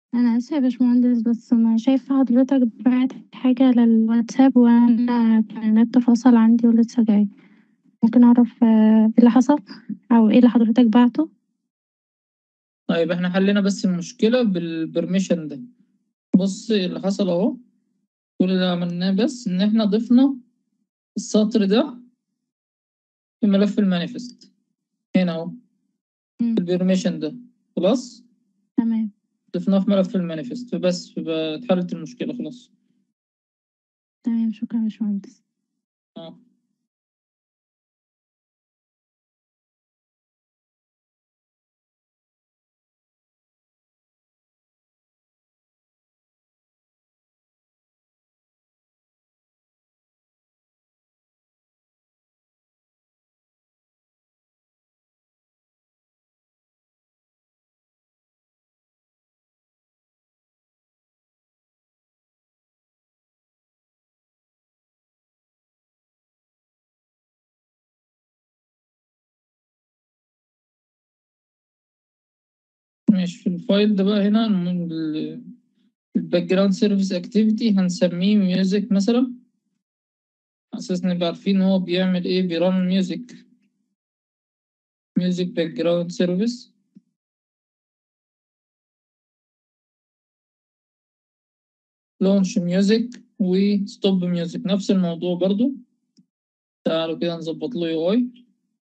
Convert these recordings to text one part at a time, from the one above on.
أنا آسفة يا باشمهندس، بس أنا شايفة حضرتك باعت حاجة على الواتساب وأنا كان النت فصل عندي ولسه جاي، ممكن أعرف إيه اللي حصل أو إيه اللي حضرتك باعته؟ طيب إحنا حلينا بس المشكلة بالpermission ده، بُصّي اللي حصل أهو، كل اللي عملناه بس إن إحنا ضفنا السطر ده في ملف الmanifest هنا أهو إمم. الpermission ده خلاص؟ تمام. ضفناه في ملف الmanifest فبس فبقى اتحلت المشكلة خلاص. تمام، شكرًا يا باشمهندس. آه. ماشي في الfile ده بقى هنا ال الbackground service activity هنسميه music مثلًا على أساس نبقى عارفين إن هو بيعمل إيه بيrun music. music background service. launch music وstop music نفس الموضوع برضه. تعالوا كده نضبط له UI.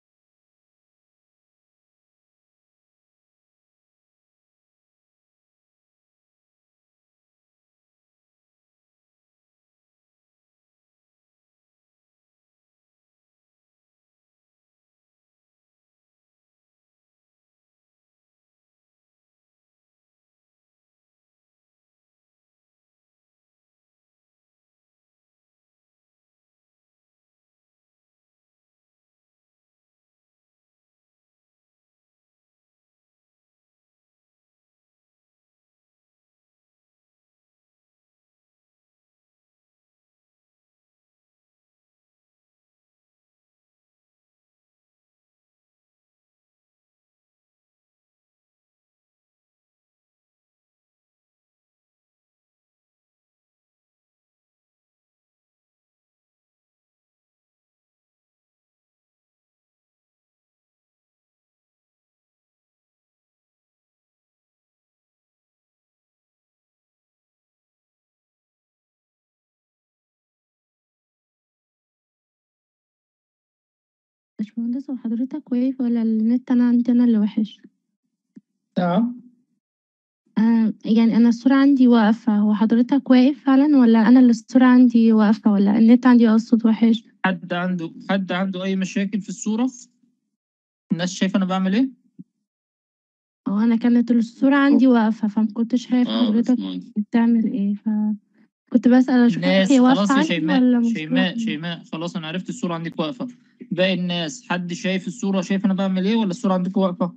باشمهندس هو حضرتك واقف والّا النت أنا عندي أنا اللي وِحِش؟ نعم؟ آآ يعني أنا الصورة عندي واقفة، هو حضرتك واقف فعلًا والّا أنا اللي الصورة عندي واقفة والّا النت عندي أقصد وِحِش؟ حد عنده حد عنده أي مشاكل في الصورة؟ الناس شايفة أنا باعمل إيه؟ هو أنا كانت الصورة عندي واقفة، فما كنتش شايفة آه حضرتك باشمهندس. بتعمل إيه، فكنت باسأل أشوف الناس هي خلاص واقفة يا عندي شيماء والّا مش شيماء واقفة؟ شيماء خلاص أنا عرفت الصورة عندِك واقفة. باقي الناس حد شايف الصورة شايف أنا باعمل إيه والّا الصورة عندكم واقفة؟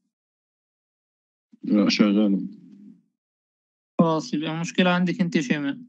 لأ شغالة. خلاص يبقى المشكلة عندِك أنتِ يا شيماء.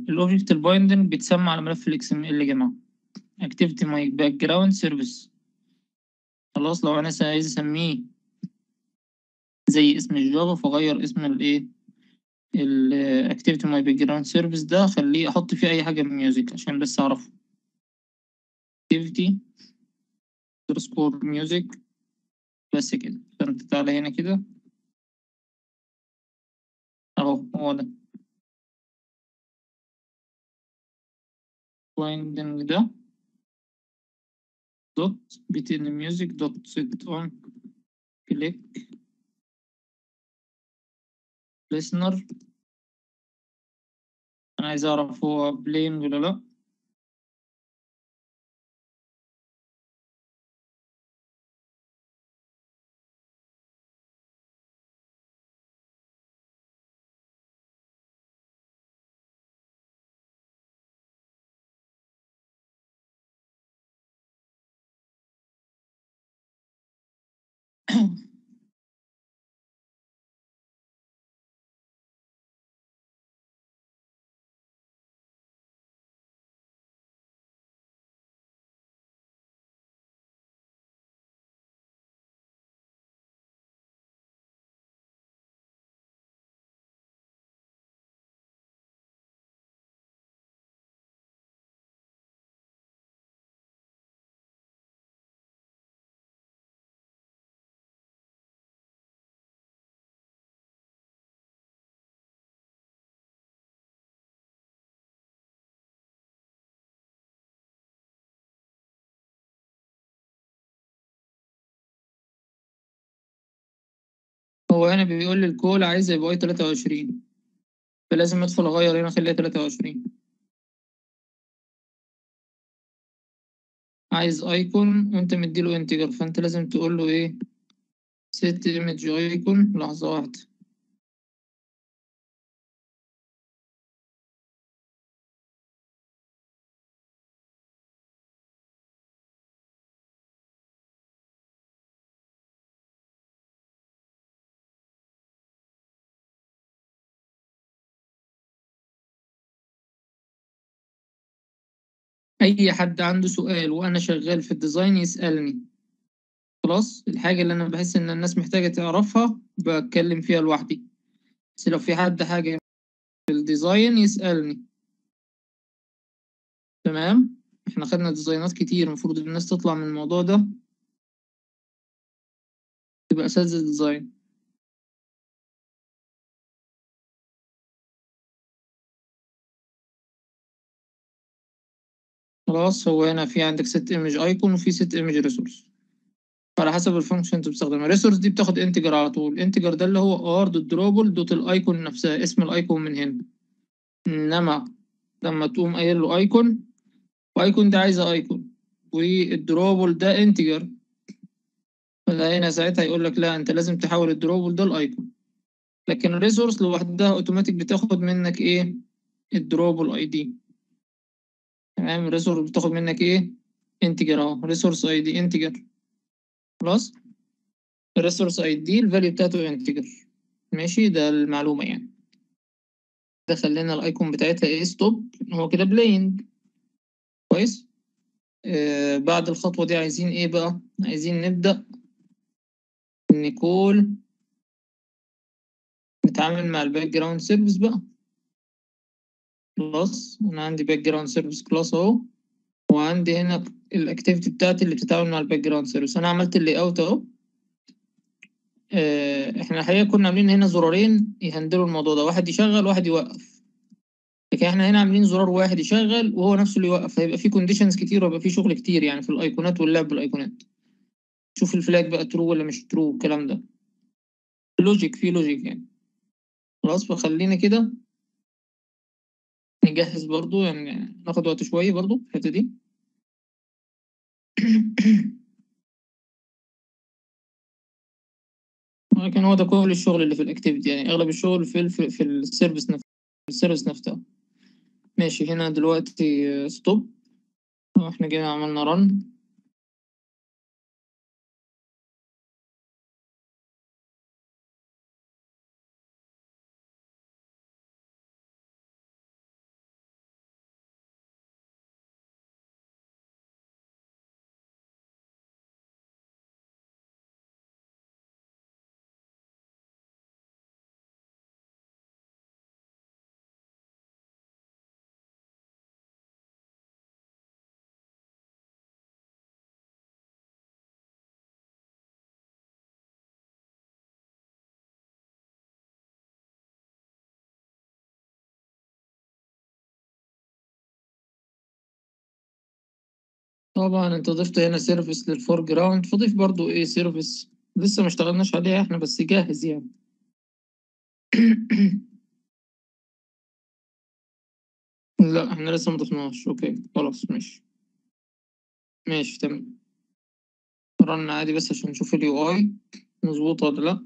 الاوبجكت البايندنج بيتسمى على ملف الاكس ام ال يا جماعه اكتيفيتي مايك باك جراوند سيرفيس خلاص لو انا عايز اسميه زي اسم الجافا فغير اسم الايه الاكتيفيتي ماي باك جراوند سيرفيس ده خليه احط فيه اي حاجه من ميوزك عشان بس اعرفه اكتيفيتي سكور ميوزك بس كده فانت تعالى هنا كده اهو هو ده بايندنج ده دوت بتن ميوزك دوت سيت اون كليك listener انا عايز اعرف هو بلين ولا لا هو هنا بيقول لي الكول عايز يبقى اي 23 فلازم ادخل اغير هنا اخليها 23 عايز ايكون وانت مديله انتجر فانت لازم تقول له ايه set image icon لحظة واحدة اي حد عنده سؤال وانا شغال في الديزاين يسألني خلاص الحاجة اللي انا بحس ان الناس محتاجة تعرفها بتكلم فيها لوحدي بس لو في حد حاجة في الديزاين يسألني تمام احنا خدنا ديزاينات كتير المفروض الناس تطلع من الموضوع ده تبقى اساتذة ديزاين خلاص هو هنا في عندك set image icon وفي set image resource على حسب الفانكشن انت بتستخدمها الريسورس دي بتاخد انتجر على طول انتجر ده اللي هو ار دوت دروبل دوت الايكون نفسها اسم الايكون من هنا انما لما تقوم قايل له ايكون وايكون ده عايزه ايكون والدروبل ده انتجر فده هنا ساعتها يقول لك لا انت لازم تحول الدروبل ده لايكون لكن الريسورس لوحدها اوتوماتيك بتاخد منك ايه الدروبل اي دي تمام الريسورس بتاخد منك ايه انتجر اهو ريسورس اي دي انتجر خلاص الريسورس اي دي الفاليو بتاعته انتجر ماشي ده المعلومة يعني ده خلينا الايكون بتاعتها ايه ستوب هو كده بلايند كويس آه بعد الخطوة دي عايزين ايه بقى عايزين نبدأ نقول نتعامل مع الباك جراوند سيرفيس بقى خلاص انا عندي باك جراوند سيرفيس كلاس اهو وعندي هنا الاكتيفيتي بتاعتي اللي بتتعامل مع الباك جراوند سيرفيس انا عملت اللي اوت اهو آه، احنا الحقيقه كنا عاملين هنا زرارين يهندلوا الموضوع ده واحد يشغل واحد يوقف لكن احنا هنا عاملين زرار واحد يشغل وهو نفسه اللي يوقف هيبقى في كونديشنز كتير ويبقى في شغل كتير يعني في الايقونات واللعب بالايقونات شوف الفلاج بقى ترو ولا مش ترو الكلام ده لوجيك في لوجيك يعني خلاص فخلينا كده نجهز برضو يعني ناخد وقت شوية برضو في الحتة دي ولكن هو ده كل الشغل اللي في الاكتيفيتي يعني اغلب الشغل في ال في السيرفيس نفسه السيرفيس نفسها ماشي هنا دلوقتي ستوب احنا جينا عملنا رن طبعا انت ضفت هنا سيرفيس للفور جراوند فضيف برضو ايه سيرفيس لسه ما اشتغلناش عليها احنا بس جاهز يعني لا احنا لسه ما ضفناش اوكي خلاص ماشي ماشي تمام رن عادي بس عشان نشوف اليو اي مظبوط ولا لا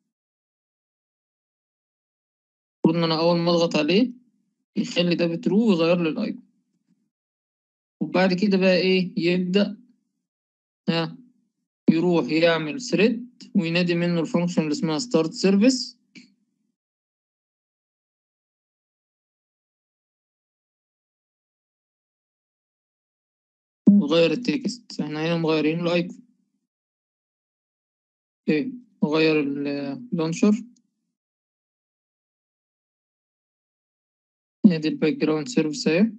المفروض ان انا اول ما اضغط عليه يخلي ده بترو ويغير لي الايكون وبعد كده بقى ايه يبدأ ها يروح يعمل ثريد وينادي منه الفانكشن اللي اسمها ستارت سيرفيس وغير التكست احنا هنا مغيرين الايكون اوكي نغير اللانشر ادي الباك جراوند سيرفيس اهي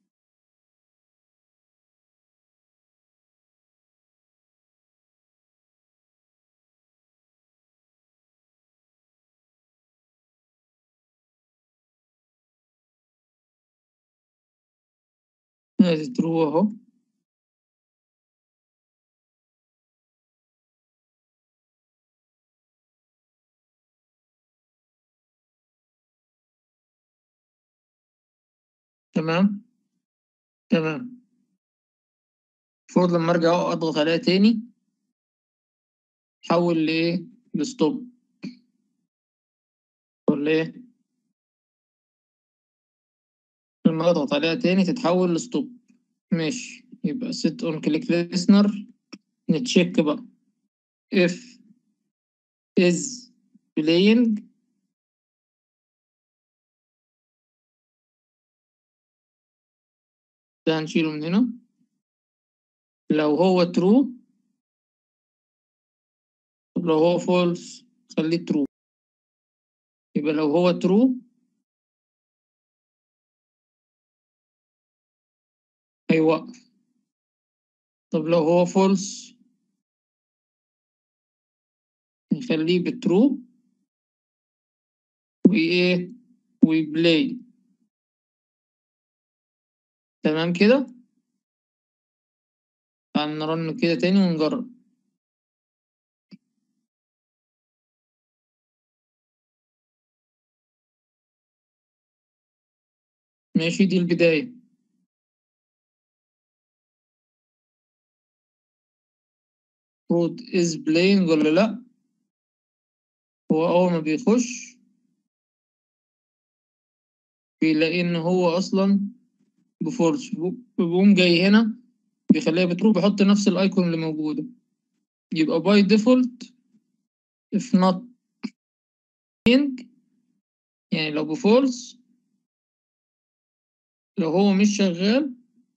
ادي ترو اهو تمام تمام المفروض لما ارجع اضغط عليها تاني حول لايه لستوب ولا ايه لما اضغط عليها تاني تتحول لستوب ماشي يبقى set on click listener نتشيك بقى if is playing ده هنشيله من هنا لو هو true طب لو هو false خليه true يبقى لو هو true هيوقف طب لو هو false نخليه بالtrue وإيه ويبلاي تمام كده تعال نرن كده تاني ونجرب ماشي دي البداية المفروض is playing ولا لأ هو أول ما بيخش بيلاقي إن هو أصلا بفورس بيقوم جاي هنا بيخليها بتروح بيحط نفس الأيكون اللي موجودة يبقى باي ديفولت if not playing يعني لو بفولس لو هو مش شغال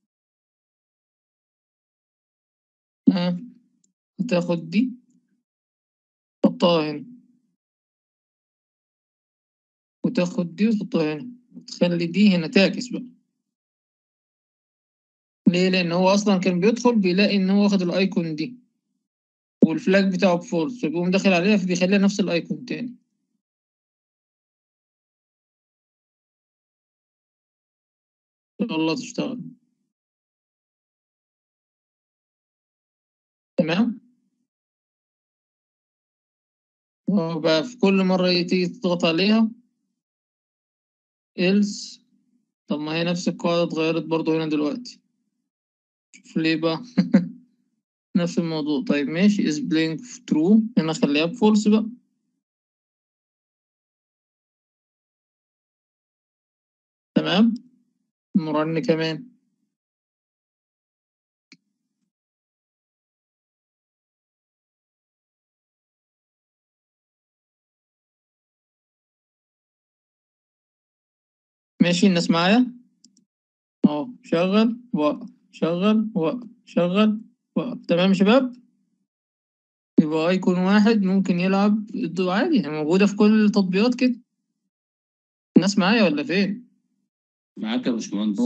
ها هتاخد دي تحطها هنا وتاخد دي وتحطها هنا وتخلي دي هنا تعكس بقى ليه لأن هو أصلا كان بيدخل بيلاقي إن هو واخد الأيكون دي والفلاج بتاعه بفولس فبيقوم داخل عليها فبيخليها نفس الأيكون تاني إن شاء الله تشتغل تمام وبقى في كل مرة تيجي تضغط عليها else طب ما هي نفس القاعدة اتغيرت برضو هنا دلوقتي شوف ليه بقى نفس الموضوع طيب ماشي is blank true هنا خليها بفولس بقى تمام نرن كمان ماشي الناس معايا اهو شغل وقف شغل وقف شغل وقف تمام يا شباب يبقى ايكون واحد ممكن يلعب ضده عادي هي موجودة في كل التطبيقات كده الناس معايا ولا فين معاك يا باشمهندس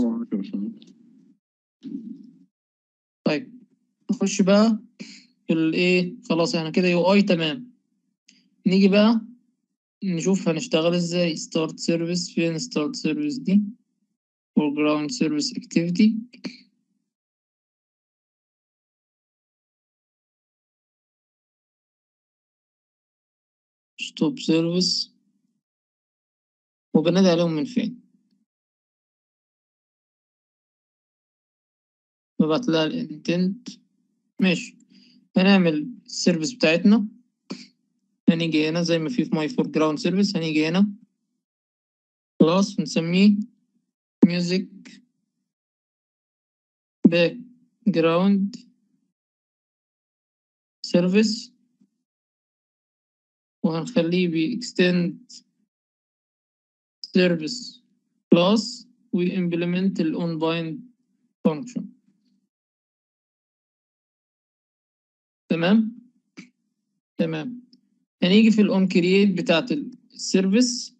طيب نخش بقى في الايه خلاص احنا كده يو اي تمام نيجي بقى نشوف هنشتغل ازاي start service فين start service دي foreground service activity ستوب سيرفيس وبنادي عليهم من فين ببعت لها الانتنت ماشي هنعمل السيرفيس بتاعتنا هنيجي هنا زي ما في في ماي فور جراوند سيرفيس هنيجي هنا خلاص نسميه ميوزك باك جراوند سيرفيس وهنخليه بإكستند سيرفيس كلاس وإمبلمنت الأون بايند فانكشن تمام تمام هنيجي في الأون كرييت بتاعت السيرفيس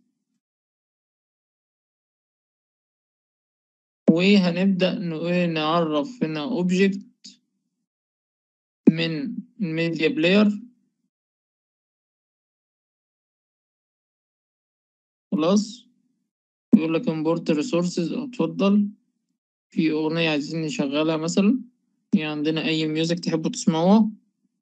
وهنبدأ ن- نعرف هنا اوبجكت من الميديا بلاير خلاص يقول لك import resources اتفضل في أغنية عايزين نشغلها مثلا في عندنا أي ميوزك تحبوا تسمعوها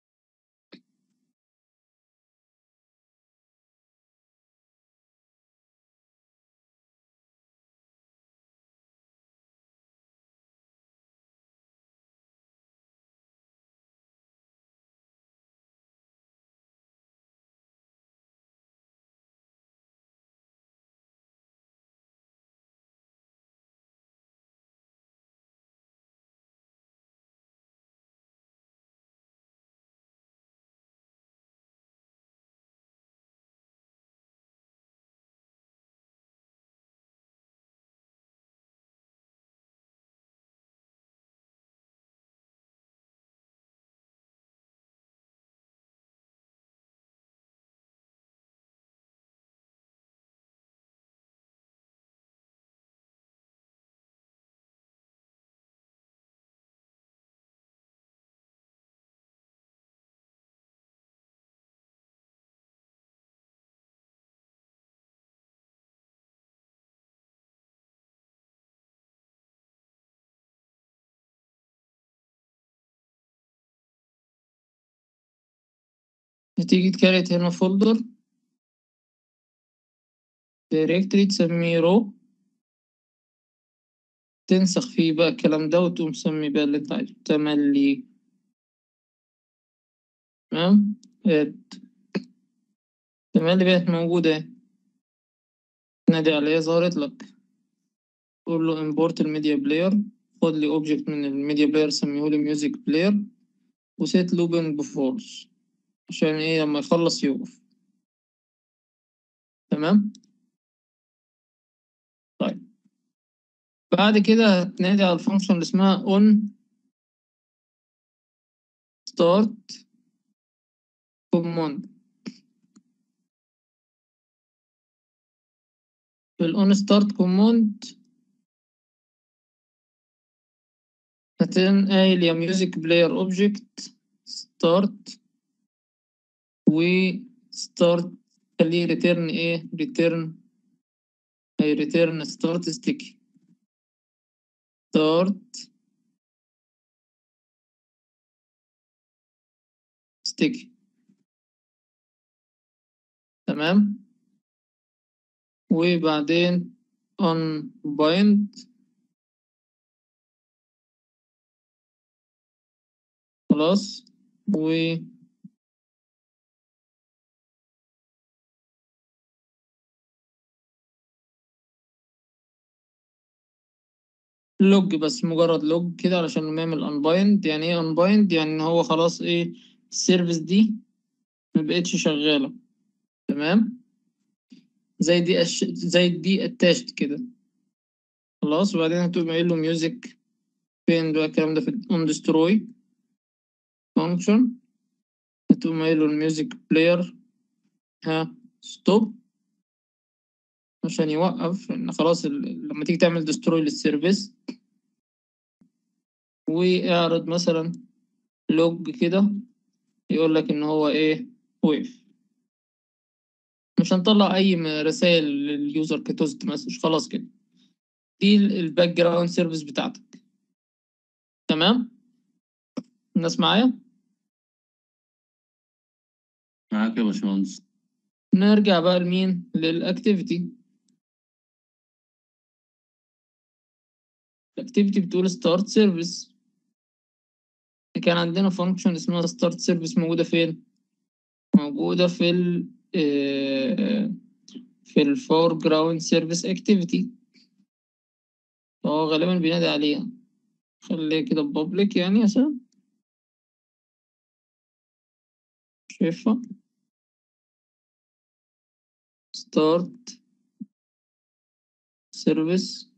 هتيجي تكريت هنا فولدر دايركتري تسميه رو تنسخ فيه بقى الكلام ده وتقوم مسمي بقى اللي انت عايزه تملي تمام اد تملي بقت موجودة اهي نادي عليها ظهرت لك قول له import الميديا بلاير خد لي اوبجكت من الميديا بلاير سميه لي ميوزك بلاير وسيت لوبينج بفولس عشان ايه لما يخلص يوقف تمام طيب بعد كده هتنادي على الفانكشن اللي اسمها on start command في ال on start command هتقوم قايل يا music player object start و start خليه return ايه return أي return start sticky start sticky تمام وبعدين on bind خلاص و لوج بس مجرد لوج كده علشان نعمل unbind يعني ايه unbind يعني ان هو خلاص ايه السيرفيس دي مبقتش شغالة تمام زي دي أش... زي دي اتاشت كده خلاص وبعدين هتقوم قايل له ميوزك فين بقى الكلام ده في on destroy function هتقوم قايل له الميوزك بلاير ها ستوب عشان يوقف ان خلاص ال... لما تيجي تعمل ديستروي للسيرفيس واعرض مثلا لوج كده يقول لك ان هو ايه وقف مش هنطلع اي رسائل لليوزر كتوست مسج خلاص كده دي الباك جراوند سيرفيس بتاعتك تمام الناس معايا معاك يا باشمهندس نرجع بقى لمين للاكتيفيتي الاكتيفيتي بتقول ستارت سيرفيس كان عندنا فانكشن اسمها ستارت سيرفيس موجودة فين موجودة في ال آه، في الفور جراوند سيرفيس اكتيفيتي فهو غالبا بينادي عليها خليها كده بابليك يعني عشان شايفها ستارت سيرفيس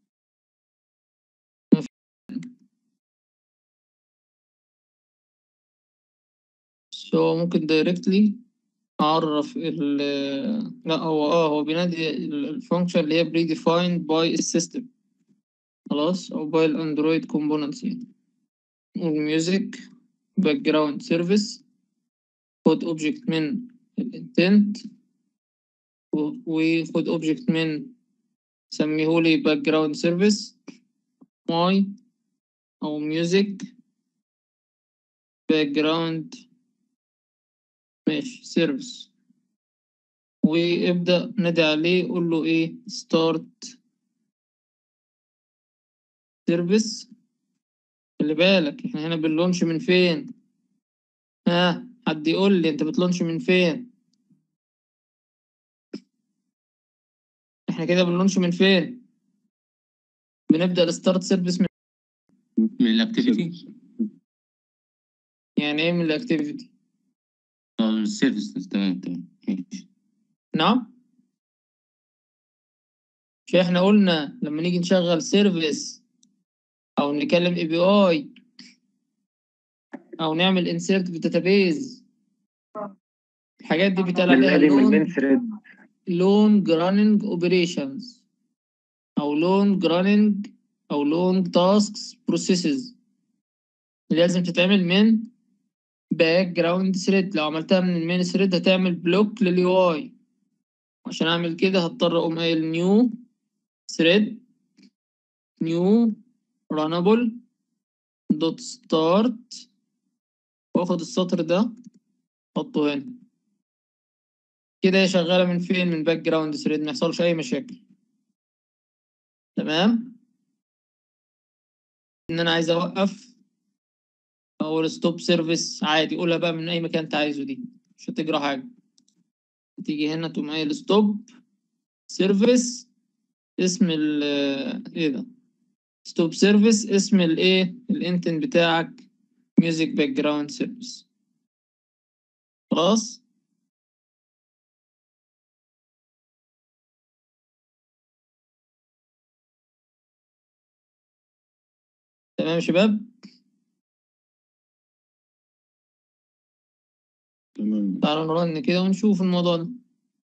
سو ممكن دايركتلي اعرف ال لا هو اه هو بينادي الفانكشن اللي هي predefined by السيستم خلاص او by الاندرويد كومبوننتس يعني والميوزك باك جراوند سيرفيس خد اوبجكت من الانتنت وخد اوبجكت من سميهولي باك جراوند سيرفيس ماي او ميوزك باك جراوند ماشي سيرفيس وابدأ نادي عليه قول له ايه ستارت سيرفيس خلي بالك احنا هنا بنلونش من فين ها حد يقول لي انت بتلونش من فين احنا كده بنلونش من فين بنبدأ الستارت سيرفيس من من الاكتيفيتي يعني ايه من الاكتيفيتي اه من السيرفيس تمام تمام ماشي. نعم مش احنا قلنا لما نيجي نشغل سيرفيس او نكلم اي بي اي او نعمل انسيرت في داتابيز الحاجات دي بيتقال عليها بنادي من لون المين ثريد لونج راننج اوبريشنز او لونج راننج او لونج تاسكس بروسيسز لازم تتعمل من باك جراوند ثريد لو عملتها من المين ثريد هتعمل بلوك لليو اي عشان اعمل كده هضطر اقوم قايل نيو ثريد نيو رانبل دوت ستارت واخد السطر ده احطه هنا كده هي شغاله من فين من باك جراوند ثريد ما يحصلش اي مشاكل تمام ان انا عايز اوقف اقول ستوب سيرفيس عادي قولها بقى من اي مكان انت عايزه دي مش هتجرى حاجه تيجي هنا تقوم قايل ستوب سيرفيس اسم ال ايه ده ستوب سيرفيس اسم الايه الانتن بتاعك ميوزك باك جراوند سيرفيس خلاص تمام يا شباب تمام تعالوا نرن كده ونشوف الموضوع ده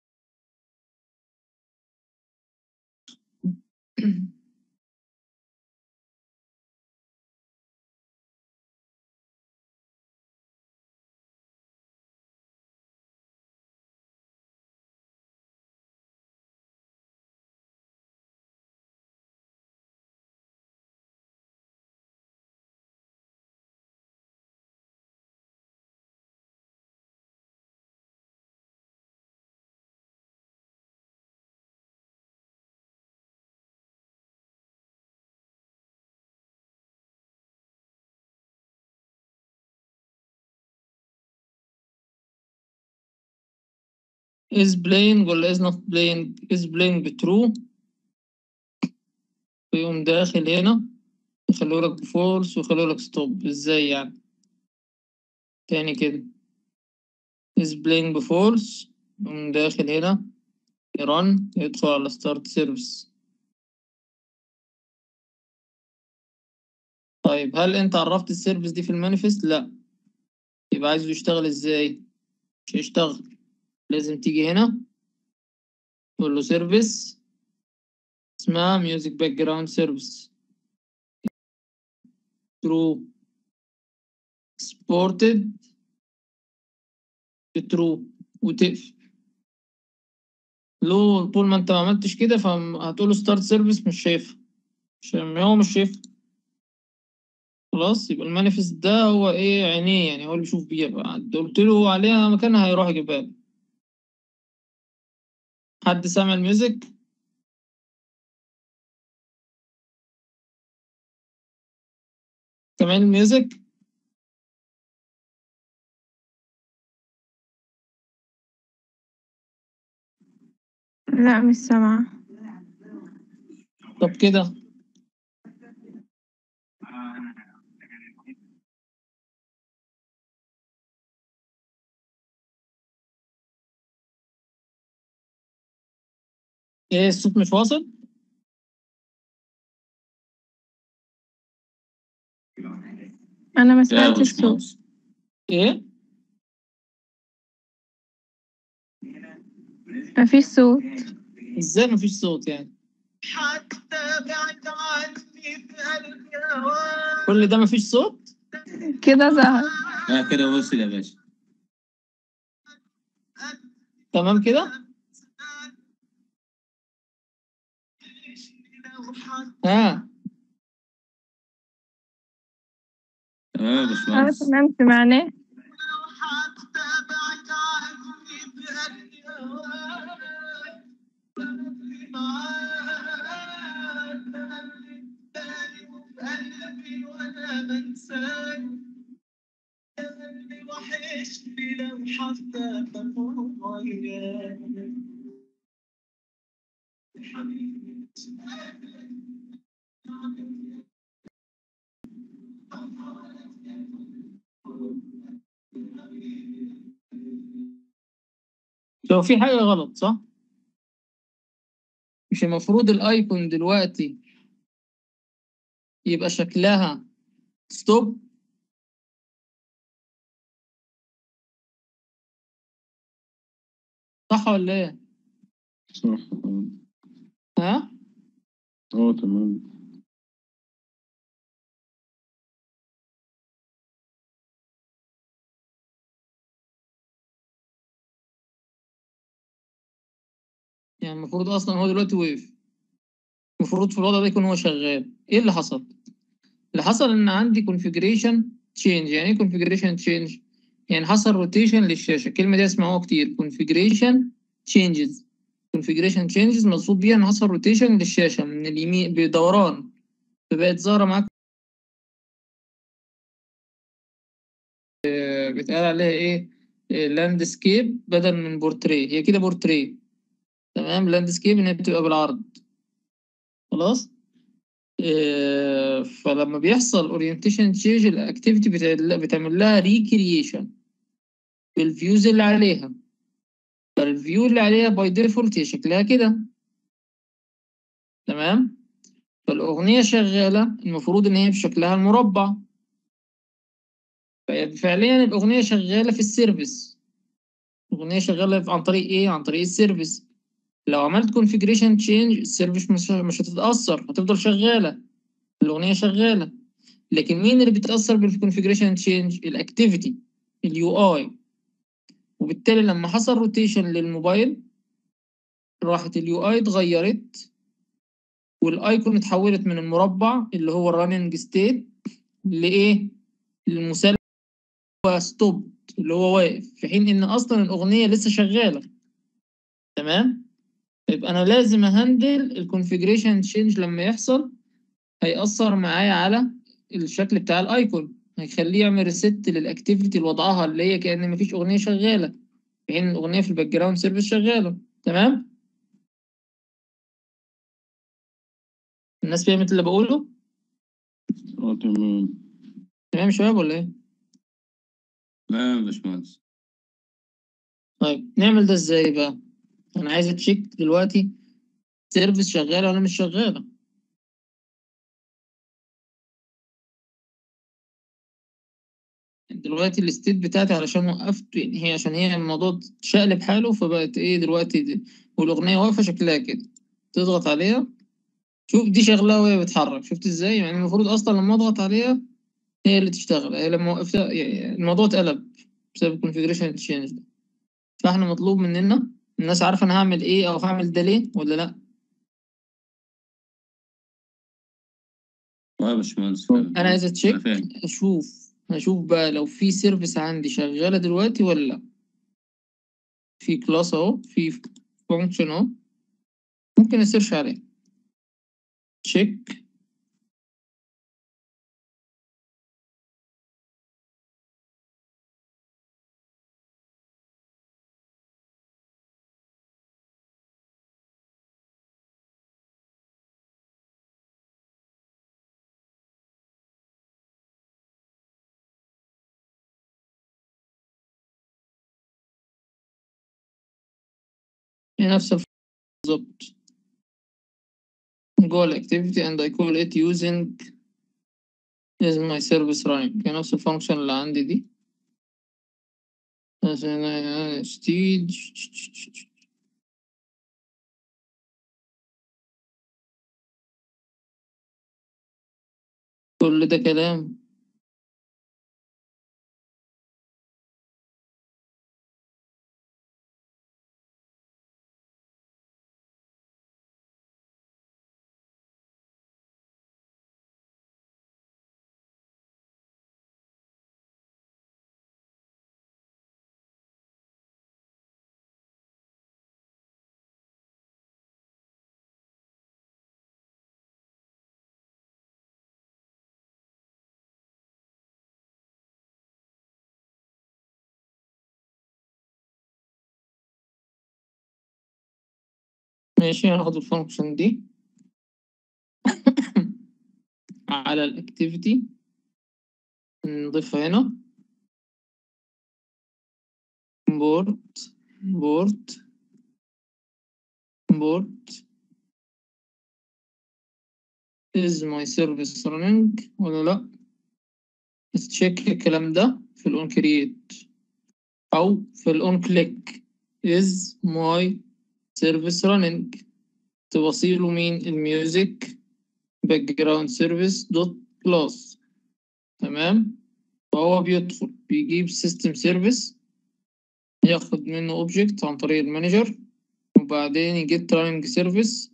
is playing ولا is not playing is playing بترو ويقوم داخل هنا يخلوا لك بفولس ويخلوا لك ستوب ازاي يعني تاني كده is playing بفولس يقوم داخل هنا يرن يدخل على start service طيب هل انت عرفت السيرفيس دي في المانيفست لا يبقى عايزه يشتغل ازاي مش هيشتغل لازم تيجي هنا تقول له سيرفيس اسمها ميوزك باك جراوند سيرفيس ترو سبورتد ترو وتقفل لو طول ما انت ما عملتش كده فهتقول له ستارت سيرفيس مش شايفها مش هو مش شايفها خلاص يبقى المانيفست ده هو ايه عينيه يعني هو اللي بيشوف بيها بقى قلت له عليها مكانها هيروح يجيبها لي حد سامع الميوزك سامعين الميوزك لا مش سامعة طب كده ايه الصوت مش واصل أنا ما لا يا سمعتش الصوت باشمهندس ايه مفيش صوت ازاي مفيش صوت يعني كل ده مفيش صوت كده ظهر لا كده وصل يا باشا تمام كده ها تمام يا أنا باشمهندس تمام سمعناه لو في حاجة غلط صح مش المفروض الايكون دلوقتي يبقى شكلها ستوب صح ولا ايه صح اه ها اه تمام يعني المفروض اصلا هو دلوقتي وقف المفروض في الوضع ده يكون هو شغال ايه اللي حصل اللي حصل ان عندي configuration change يعني ايه configuration change يعني حصل روتيشن للشاشه الكلمه دي اسمعوها كتير configuration changes configuration changes مقصود بيها ان حصل روتيشن للشاشه من اليمين بدوران فبقت ظاهره معاك آه، بيتقال عليها ايه لاندسكيب بدل من بورتريه هي كده بورتريه تمام لاندسكيب ان هي بتبقى بالعرض خلاص آه، فلما بيحصل اورينتيشن تشينج الاكتيفيتي بتعمل لها ريكرييشن بالفيوز اللي عليها فالفيو اللي عليها باي ديفولت هي شكلها كده تمام فالاغنيه شغاله المفروض ان هي بشكلها المربع ف- فعليا الاغنيه شغاله في السيرفيس الاغنيه شغاله عن طريق ايه عن طريق السيرفيس لو عملت configuration change السيرفيس مش مش هتتأثر هتفضل شغالة الأغنية شغالة لكن مين اللي بيتأثر بالconfiguration change الأكتيفيتي اليو اي وبالتالي لما حصل روتيشن للموبايل راحت اليو اي اتغيرت والايكون اتحولت من المربع اللي هو الرننج ستيت لايه للمثلث هو ستوب اللي هو واقف في حين ان اصلا الاغنيه لسه شغاله تمام يبقى انا لازم اهندل الكونفيجريشن تشينج لما يحصل هيأثر معايا على الشكل بتاع الايكون هيخليه يعمل ريست للاكتيفيتي اللي وضعها اللي هي كأن مفيش اغنيه شغاله في حين الاغنيه في الباك جراوند سيرفيس شغاله تمام الناس فهمت اللي بقوله اه تمام تمام يا شباب ولا ايه تمام يا باشمهندس طيب نعمل ده ازاي بقى انا عايز اتشيك دلوقتي سيرفيس شغاله ولا مش شغاله دلوقتي الستيت بتاعتي علشان وقفت يعني هي عشان هي الموضوع شقلب حاله فبقت ايه دلوقتي دي والاغنيه واقفه شكلها كده تضغط عليها شوف دي شغلها وهي بتتحرك شفت ازاي يعني المفروض اصلا لما اضغط عليها هي اللي تشتغل هي لما وقفتها يعني الموضوع اتقلب بسبب الكونفيجريشن تشينج ده فاحنا مطلوب مننا الناس عارفه انا هعمل ايه او هعمل ده ليه ولا لا اه يا باشمهندس فاهم. انا عايز اتشيك أنا فاهم اشوف اشوف بقى لو في سيرفيس عندي شغاله دلوقتي ولا لا في كلاس اهو في فانكشن اهو ممكن نسيرش عليه تشيك هي نفس الف- بالظبط جوه الاكتيفيتي and I call it using is my service running هي نفس الفانكشن اللي عندي دي مثلا ستيج كل ده كلام ماشي هناخد الفانكشن دي على الاكتيفيتي نضيفها هنا بورت بورت بورت is my service running ولا لأ بس تشيك الكلام ده في الأون كرييت أو في الأون كليك is my service running تبصيله مين الميوزك باك جراوند سيرفيس دوت كلاس تمام فهو بيدخل بيجيب سيستم سيرفيس ياخد منه اوبجكت عن طريق المانجر وبعدين يجيت راننج سيرفيس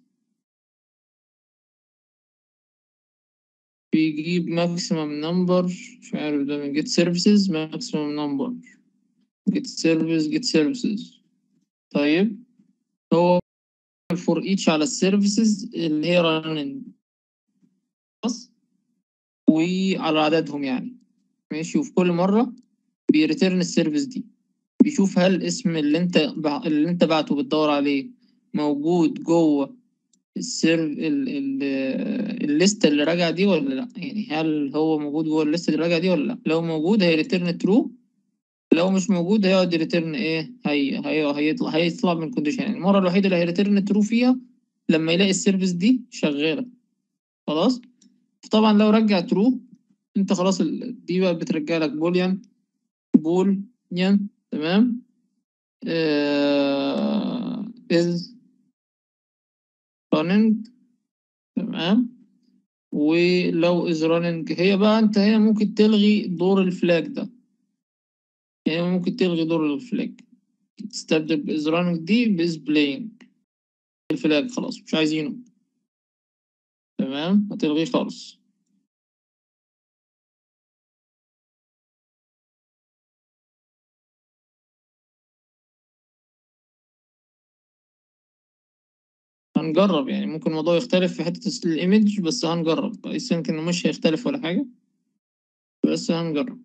بيجيب ماكسيمم نمبر مش عارف ده من جيت سيرفيسز ماكسيمم نمبر جيت سيرفيس جيت سيرفيسز طيب هو فور ايتش على السيرفيسز اللي هي راننج خلاص وعلى عددهم يعني ماشي وفي كل مرة بيريتيرن السيرفيس دي بيشوف هل اسم اللي انت بع... اللي انت بعته بتدور عليه موجود جوه السيرف ال... ال... الليستة اللي راجعة دي ولا لا يعني هل هو موجود جوه الليستة اللي راجعة دي ولا لا لو موجود هيريتيرن ترو لو مش موجود هيقعد يريتيرن ايه هي هي هيطلع هيطلع من الكونديشن يعني المرة الوحيدة اللي هيريتيرن ترو فيها لما يلاقي السيرفيس دي شغالة خلاص طبعا لو رجع ترو انت خلاص ال- دي بقى بترجع لك بوليان بوليان تمام آه is running تمام ولو is running هي بقى انت هنا ممكن تلغي دور الفلاج ده يعني ممكن تلغي دور الفلاج تستبدل ب is running دي ب is playing الفلاج خلاص مش عايزينه تمام هتلغيه خالص هنجرب يعني ممكن الموضوع يختلف في حتة الايمج بس هنجرب بس يمكن إنه مش هيختلف ولا حاجة بس هنجرب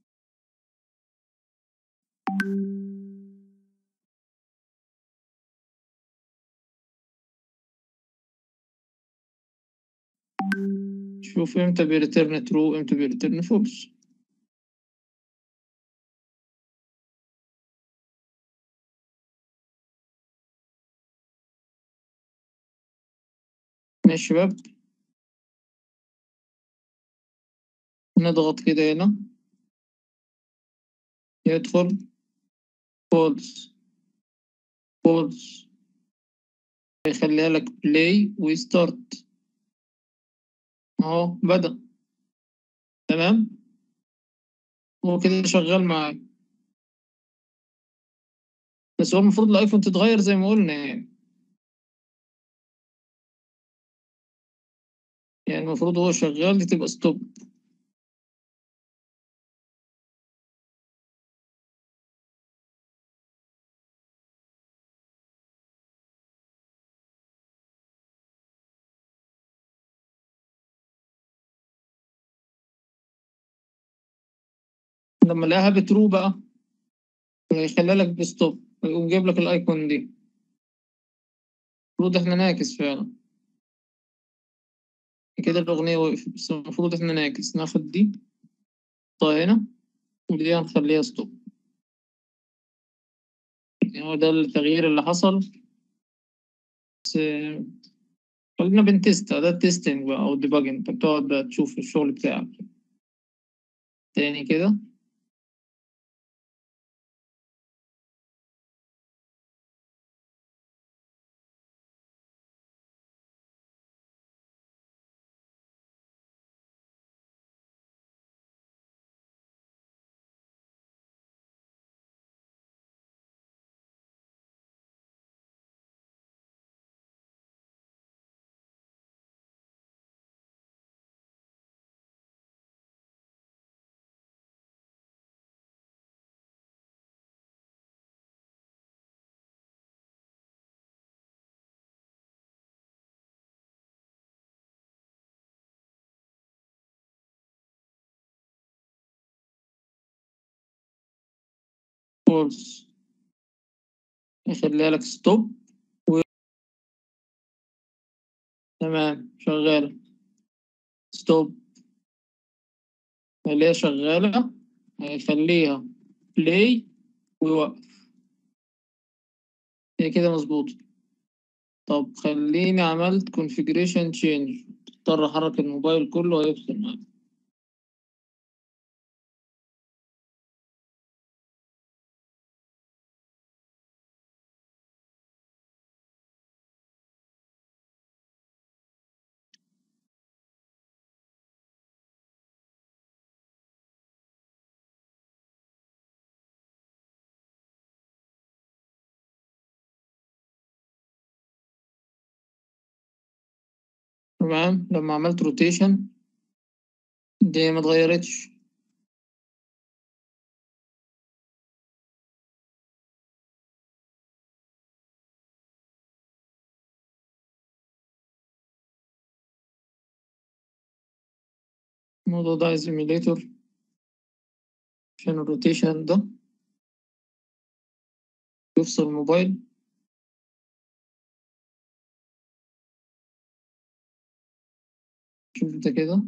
شوف امتى بيريتيرن ترو امتى بيريتيرن فولس ماشي شباب نضغط كده هنا يدخل فولس فولس يخليها لك بلاي ويستارت اهو بدأ تمام هو كده شغال معايا بس هو المفروض الايفون تتغير زي ما قلنا يعني يعني المفروض هو شغال دي تبقى ستوب لما الاقيها بترو بقى هيخلي لك بستوب ويقوم جايب لك الايكون دي المفروض احنا نعكس فعلا كده الأغنية وقفت بس المفروض احنا نعكس ناخد دي نحطها هنا ودي هنخليها ستوب يعني هو ده التغيير اللي حصل بس آه، خلينا بنتست ده التستنج بقى أو الديباجنج انت بتقعد بقى تشوف الشغل بتاعك تاني كده فولس يخليها لك ستوب و... تمام شغالة ستوب خليها شغالة هيخليها بلاي ويوقف هي كده مظبوطة طب خليني عملت configuration change اضطر احرك الموبايل كله ويفصل معاك تمام لما عملت روتيشن دي ما اتغيرتش الموضوع ده عايز ايميليتور عشان الروتيشن ده يفصل الموبايل شوف انت كده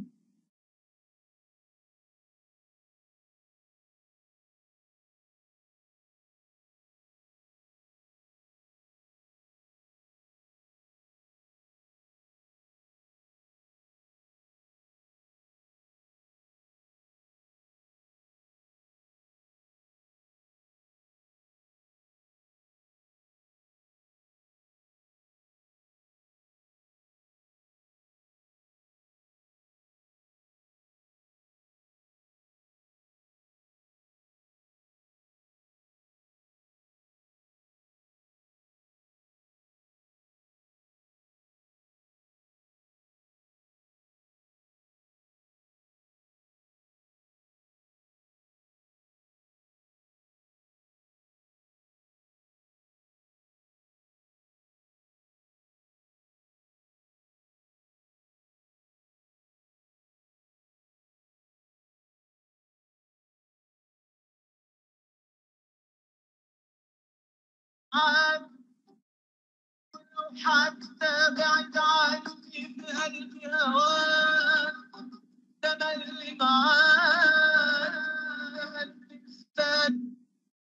حتى بعد عني بقلبي هواك تملي معاك مستني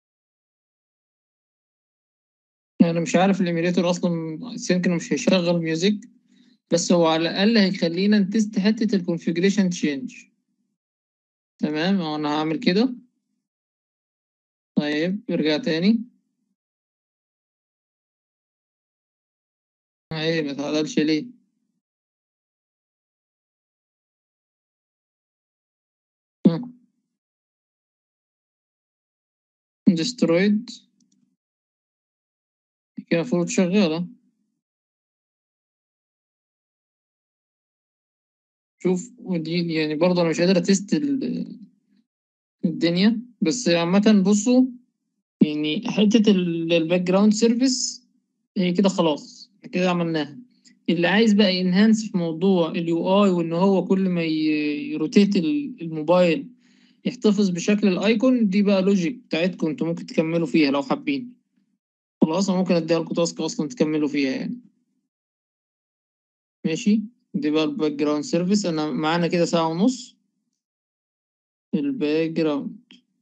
انا مش عارف الايميليتور اصلا يمكن مش هيشغل ميوزك بس هو على الاقل هيخلينا نتست حته الكونفيجريشن تشينج تمام انا هعمل كده طيب ارجع تاني ايه ما اتعدلش ليه destroyed كده المفروض شغالة شوف ودي يعني برضه أنا مش قادر أتست ال- الدنيا بس عامة بصوا يعني حتة الباك جراوند سيرفيس هي كده خلاص كده عملناها اللي عايز بقى ينهانس في موضوع اليو اي وان هو كل ما ي- يروتيت ال- الموبايل يحتفظ بشكل الايكون دي بقى لوجيك بتاعتكم انتوا ممكن تكملوا فيها لو حابين خلاص انا ممكن اديها لكم تاسك اصلا تكملوا فيها يعني ماشي دي بقى الباك جراوند سيرفيس انا معانا كده ساعة ونص الباك جراوند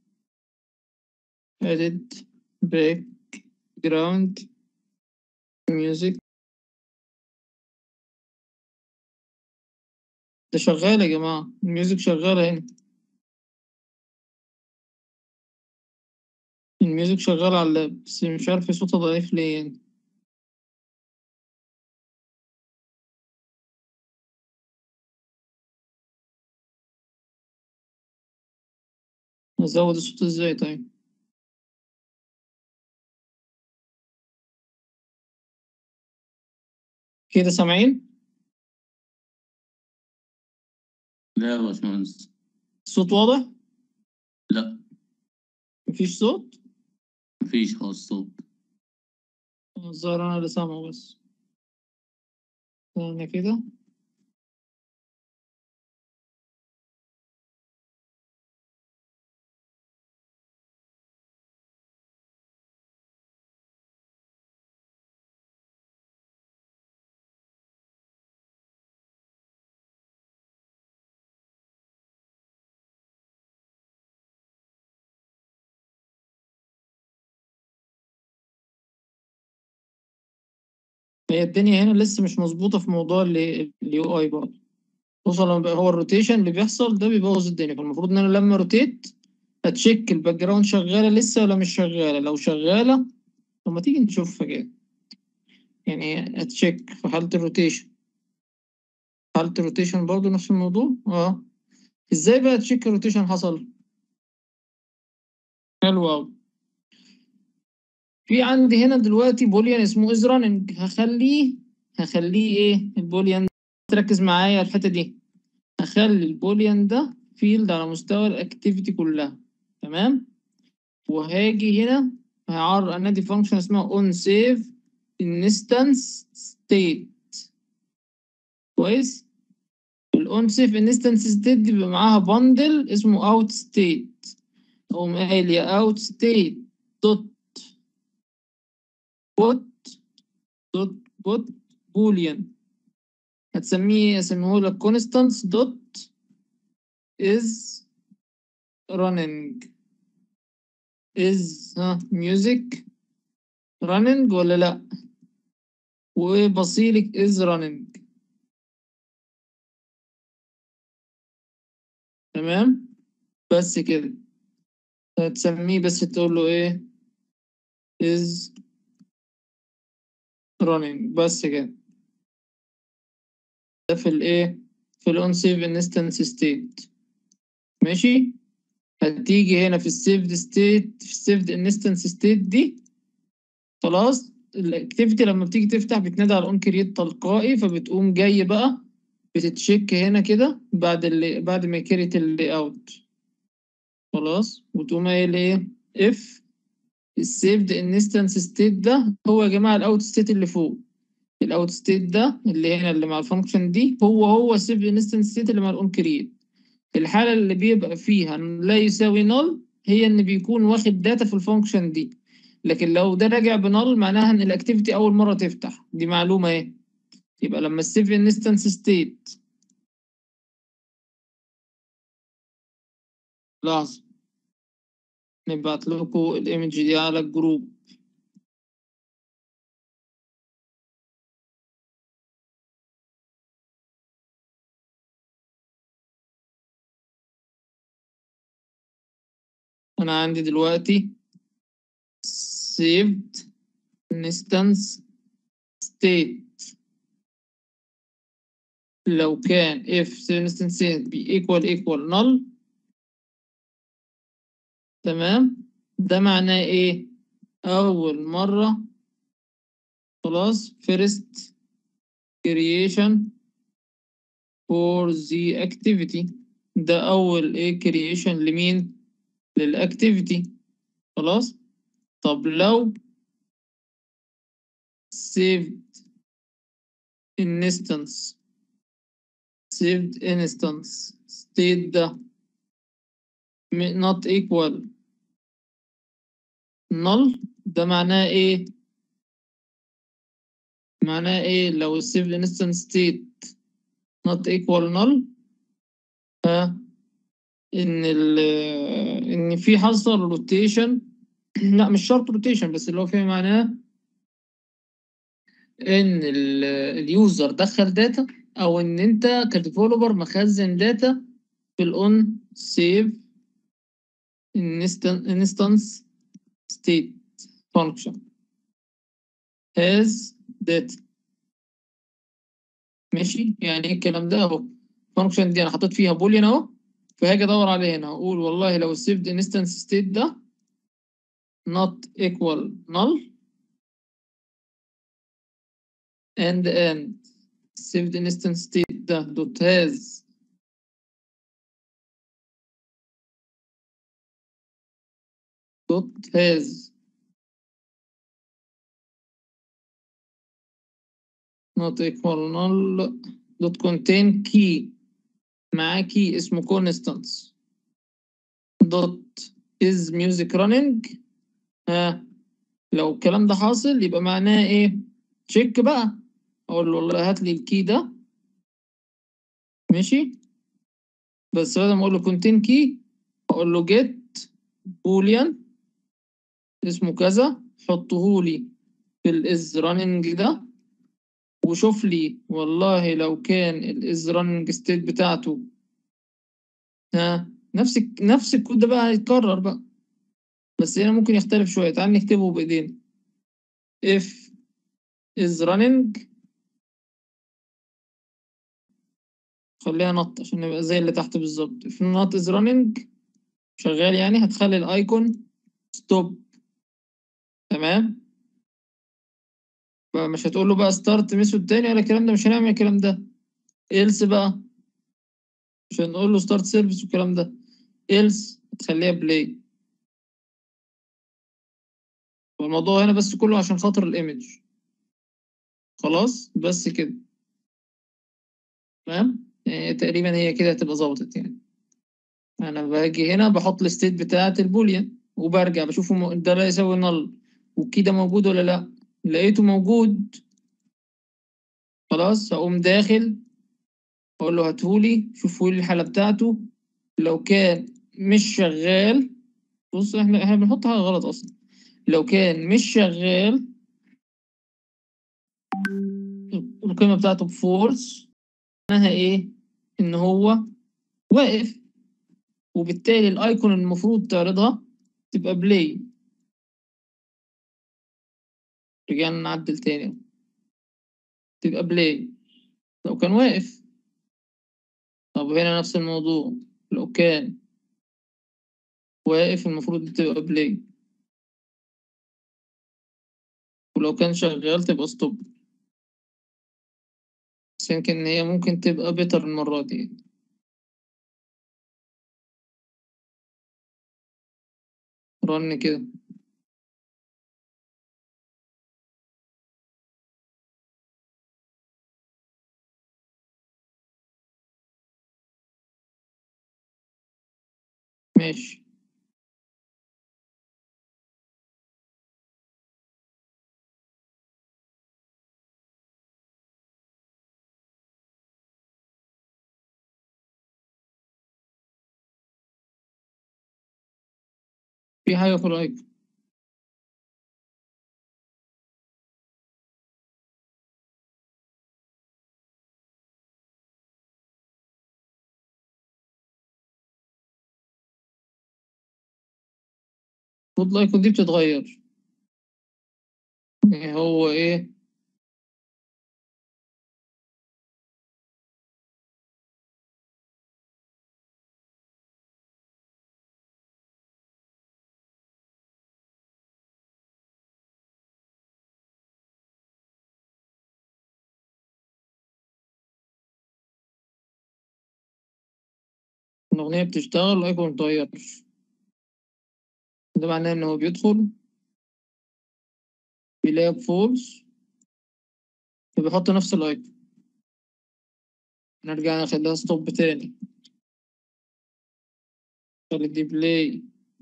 edit باك جراوند ميوزك ده شغال يا جماعة الميوزك شغالة هنا الميوزك شغال على اللاب بس مش عارف صوتها ضعيف ليه يعني ازود الصوت ازاي طيب كده سامعين لا يا باشمهندس الصوت واضح لا مفيش صوت مفيش خالص صوت الظاهر انا اللي سامعه بس ثانية كده هي الدنيا هنا لسه مش مظبوطة في موضوع اليو اي برضه خصوصا لما بقى هو الروتيشن اللي بيحصل ده بيبوظ الدنيا فالمفروض ان انا لما روتيت اتشيك الباك جراوند شغالة لسه ولا مش شغالة لو شغالة طب ما تيجي نشوفها كده يعني اتشيك في حالة الروتيشن حالة الروتيشن برضه نفس الموضوع اه ازاي بقى تشيك الروتيشن حصل حلو اوي في عندي هنا دلوقتي بوليان اسمه از راننج هخليه هخليه ايه البوليان تركز معايا الحتة دي هخلي البوليان ده فيلد على مستوى الاكتيفيتي كلها تمام وهاجي هنا هعرض انادي فانكشن اسمها on save instance state كويس الاون سيف انستنس ستيت دي بيبقى معاها بندل اسمه اوت ستيت اقوم قايل يا اوت ستيت دوت بوت دوت بوت بوليان هتسميه اسميه لك كونستانس دوت از running is ها music running ولا لا وبصيلك is running تمام بس كده هتسميه بس تقول له ايه is running بس كده ده في الايه في الاون سيف انستنس ستيت ماشي هتيجي هنا في السيفد ستيت في السيفد انستنس ستيت دي خلاص الاكتيفيتي لما بتيجي تفتح بتنادي على الاون كرييت تلقائي فبتقوم جاي بقى بتتشيك هنا كده بعد اللي بعد ما كريت اللي اوت خلاص وتقوم قايل ايه اف السيفد انستنس ستيت ده هو يا جماعه الاوت ستيت اللي فوق الاوت ستيت ده اللي هنا اللي مع الفانكشن دي هو هو السيفد انستنس ستيت اللي مع الاون كرييت الحاله اللي بيبقى فيها لا يساوي نل هي ان بيكون واخد داتا في الفانكشن دي لكن لو ده راجع بنل معناها ان الاكتيفيتي اول مره تفتح دي معلومه ايه يبقى لما السيف انستنس ستيت لحظه نبعت لكم الايمج دي على الجروب انا عندي دلوقتي saved instance state لو كان if instance state be equal equal null تمام ده معناه ايه اول مرة خلاص first creation for the activity ده اول ايه creation لمين للاكتيفيتي خلاص طب لو saved instance saved instance state ده م- not equal null ده معناه ايه معناه ايه لو السيف instance state not equal null ها ان ال ان في حصل روتيشن لا مش شرط روتيشن بس اللي هو فيه معناه ان ال- اليوزر دخل داتا او ان انت كديفلوبر مخزن داتا في الاون سيف instance state function has data ماشي يعني ايه الكلام ده اهو function دي انا حطيت فيها بوليان اهو فهاجي ادور عليه هنا اقول والله لو السيفد انستنس ستيت ده not equal null and and saved instance state ده dot has dot has not equal null dot contain key معاه key اسمه constants dot is music running ها لو الكلام ده حاصل يبقى معناه ايه تشيك بقى اقول له والله هات لي الكي ده ماشي بس بدل ما اقول له contain key اقول له get boolean اسمه كذا حطه لي في الاز راننج ده وشوف لي والله لو كان الاز راننج ستيت بتاعته ها نفس الك- نفس الكود ده بقى هيتكرر بقى بس هنا ممكن يختلف شوية تعال نكتبه بإيدينا if is running خليها نط عشان نبقى زي اللي تحت بالظبط if not is running شغال يعني هتخلي الايكون stop تمام فمش هتقول له بقى ستارت ميثود تاني ولا الكلام ده مش هنعمل الكلام ده else بقى مش هنقول له ستارت سيرفيس والكلام ده else هتخليها بلاي والموضوع هنا بس كله عشان خاطر الايمج خلاص بس كده تمام يعني تقريبا هي كده هتبقى ظبطت يعني انا باجي هنا بحط الستيت بتاعه البوليان وبرجع بشوفه م- ده لا يساوي نل والكي ده موجود ولا لا لقيته موجود خلاص هقوم داخل اقول له هاتهولي شوفوا لي الحالة بتاعته لو كان مش شغال بص احنا احنا بنحط حاجة غلط اصلا لو كان مش شغال القيمة بتاعته بفورس معناها ايه ان هو واقف وبالتالي الايكون المفروض تعرضها تبقى بلاي رجعنا نعدل تاني تبقى بلاي لو كان واقف طب هنا نفس الموضوع لو كان واقف المفروض تبقى بلاي ولو كان شغال تبقى ستوب بس يمكن هي ممكن تبقى بيتر المرة دي رن كده ماشي في حاجة في الأيكون المفروض الأيكون دي بتتغير يعني هو إيه الأغنية بتشتغل الأيكون متغيرش ده معناه إن هو بيدخل بيلاقي بفولس فبيحط نفس الأيكون نرجع نخليها ستوب تاني خلي دي بلاي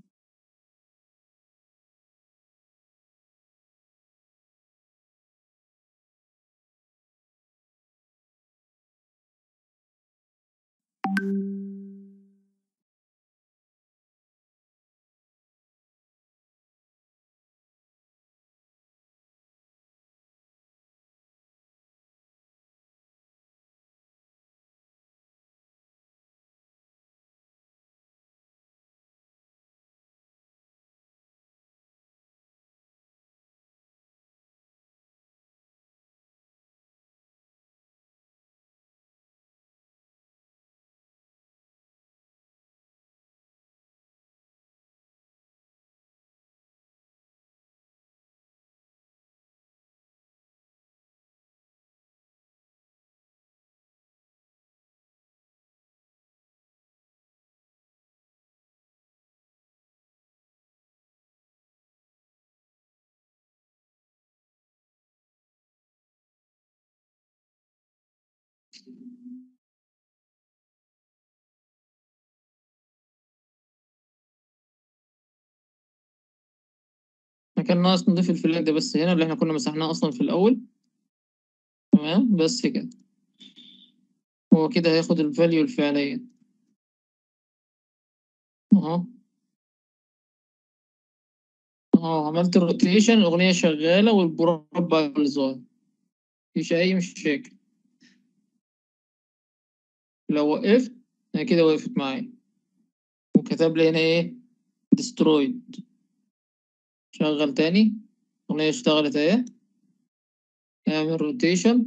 احنا كان ناقص نضيف الفلاج ده بس هنا اللي احنا كنا مسحناه اصلا في الاول تمام بس كده هو كده هياخد الفاليو الفعلية اهو اهو عملت الروتيشن الأغنية شغالة والمربع اللي ظاهر مفيش أي مشاكل لو وقفت هي كده وقفت معايا وكتب لي هنا ايه destroyed شغل تاني الأغنية اشتغلت اهي اعمل روتيشن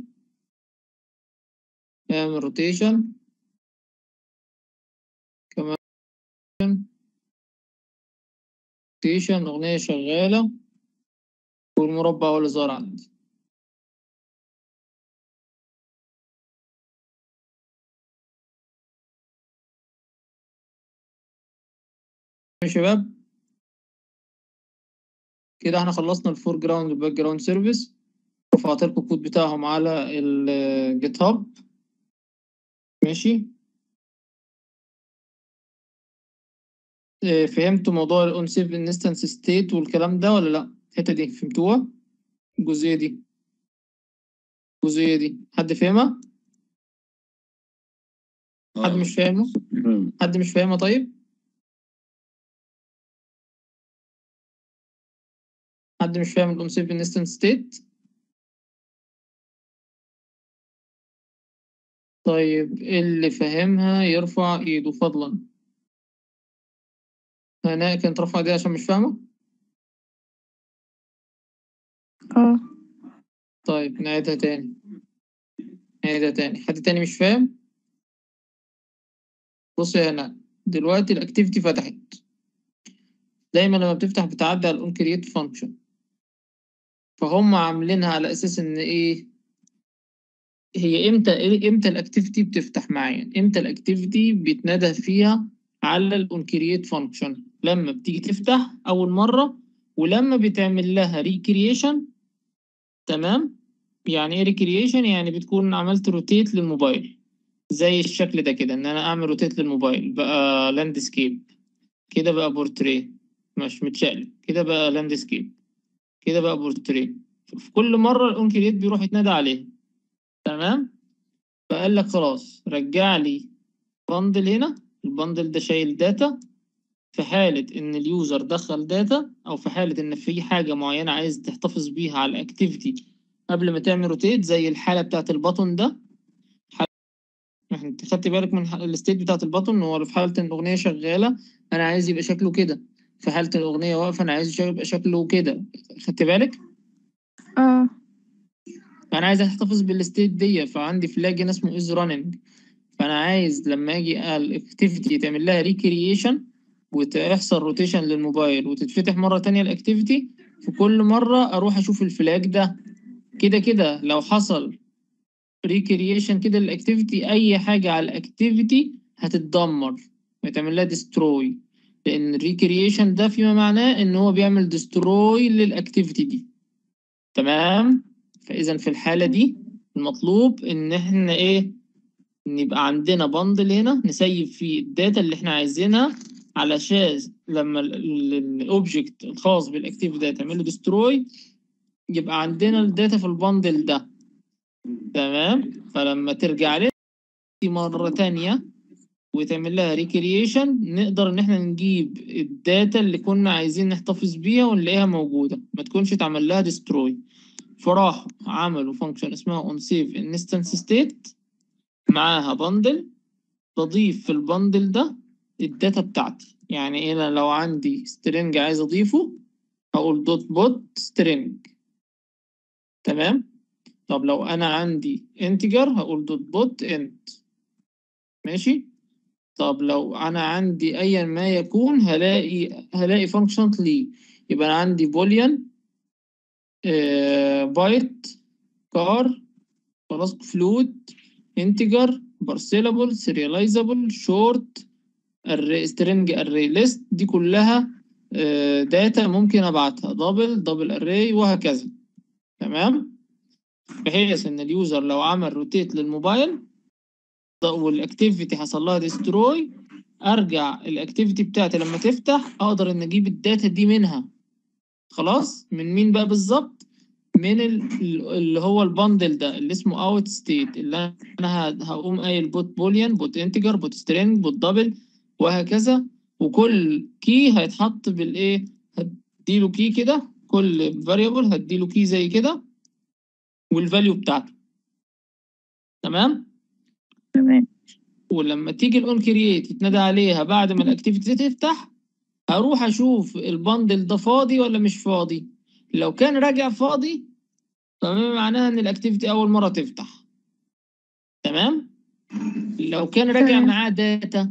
اعمل روتيشن كمان روتيشن الأغنية شغالة والمربع هو اللي ظهر عندي يا شباب كده احنا خلصنا الفور جراوند والباك جراوند سيرفيس رفعت لكم الكود بتاعهم على الجيت هاب ماشي اه، فهمتوا موضوع الاون سيف انستنس ستيت والكلام ده ولا لا الحته دي فهمتوها الجزئيه دي الجزئيه دي حد فاهمها حد مش فاهمه فاهم حد مش فاهمها طيب حد مش فاهم الاون سيف انستنس ستيت طيب اللي فاهمها يرفع ايده فضلا هناء كانت رافعة ايديها عشان مش فاهمة اه طيب نعيدها تاني نعيدها تاني حد تاني مش فاهم بص يا هناء دلوقتي الاكتيفيتي فتحت دايما لما بتفتح بتعدي على الاون كرييت فانكشن فهم عاملينها على اساس ان ايه هي امتى إيه امتى الاكتيفيتي بتفتح معايا امتى الاكتيفيتي بيتنادى فيها على الاون كرييت فانكشن لما بتيجي تفتح اول مره ولما بتعمل لها ريكرييشن تمام يعني ايه ريكرييشن يعني بتكون عملت روتيت للموبايل زي الشكل ده كده ان انا اعمل روتيت للموبايل بقى لاندسكيب كده بقى بورتريه مش متشقلب كده بقى لاندسكيب كده بقى بورتريه في كل مره الاون كرييت بيروح يتنادى عليه تمام فقال لك خلاص رجع لي بندل هنا البندل ده شايل داتا في حالة إن اليوزر دخل داتا أو في حالة إن في حاجة معينة عايز تحتفظ بيها على الأكتيفيتي قبل ما تعمل روتيت زي الحالة بتاعة البطن ده حالة- انت خدت بالك من ح- الستيت بتاعة البطن هو في حالة إن الأغنية شغالة أنا عايز يبقى شكله كده في حالة الأغنية واقفة أنا عايز يبقى شكله كده خدت بالك اه فأنا عايز أحتفظ بالستيت دي فعندي فلاج هنا اسمه is running فأنا عايز لما أجي الأكتيفيتي تعمل لها ريكرييشن وتحصل روتيشن للموبايل وتتفتح مرة تانية الأكتيفيتي في كل مرة أروح أشوف الفلاج ده كده كده لو حصل ريكرييشن كده للأكتيفيتي أي حاجة على الأكتيفيتي هتتدمر هيتعمل لها ديستروي لأن الريكرييشن ده فيما معناه إن هو بيعمل ديستروي للأكتيفيتي دي تمام فإذا في الحالة دي المطلوب إن إحنا إيه نبقى عندنا بندل هنا نسيب فيه الداتا اللي إحنا عايزينها علشان لما الاوبجكت الخاص بالاكتيف ده تعمل له ديستروي يبقى عندنا الداتا في البندل ده تمام فلما ترجع لنا مرة تانية وتعمل لها ريكرييشن نقدر ان احنا نجيب الداتا اللي كنا عايزين نحتفظ بيها ونلاقيها موجودة ما تكونش اتعمل لها ديستروي فراحوا عملوا فانكشن اسمها on save instance state معاها بندل بضيف في البندل ده الداتا بتاعتي يعني ايه أنا لو عندي string عايز اضيفه هقول دوت بوت string تمام طب لو انا عندي integer هقول دوت بوت int ماشي طب لو انا عندي ايا ما يكون هلاقي هلاقي فانكشن ليه يبقى انا عندي بوليان بايت كار خلاص فلوت انتجر بارسيلابل سيرياليزابل شورت سترينج اري ليست دي كلها داتا ممكن ابعتها دبل دبل اري وهكذا تمام بحيث ان اليوزر لو عمل روتيت للموبايل والاكتيفيتي حصل لها ديستروي ارجع الاكتيفيتي بتاعتي لما تفتح اقدر ان اجيب الداتا دي منها خلاص من مين بقى بالظبط من ال- اللي هو البندل ده اللي اسمه اوت ستيت اللي انا ه- هقوم قايل بوت بوليان بوت انتجر بوت سترينج بوت دبل وهكذا وكل كي هيتحط بالايه هديله كي كده كل فاريبل هديله كي زي كده والفاليو بتاعته تمام تمام ولما تيجي الاون كرييت يتنادى عليها بعد ما الاكتيفيتي تفتح هروح اشوف البندل ده فاضي ولا مش فاضي لو كان راجع فاضي تمام معناها ان الاكتيفيتي اول مره تفتح تمام لو كان راجع تمام. معاه داتا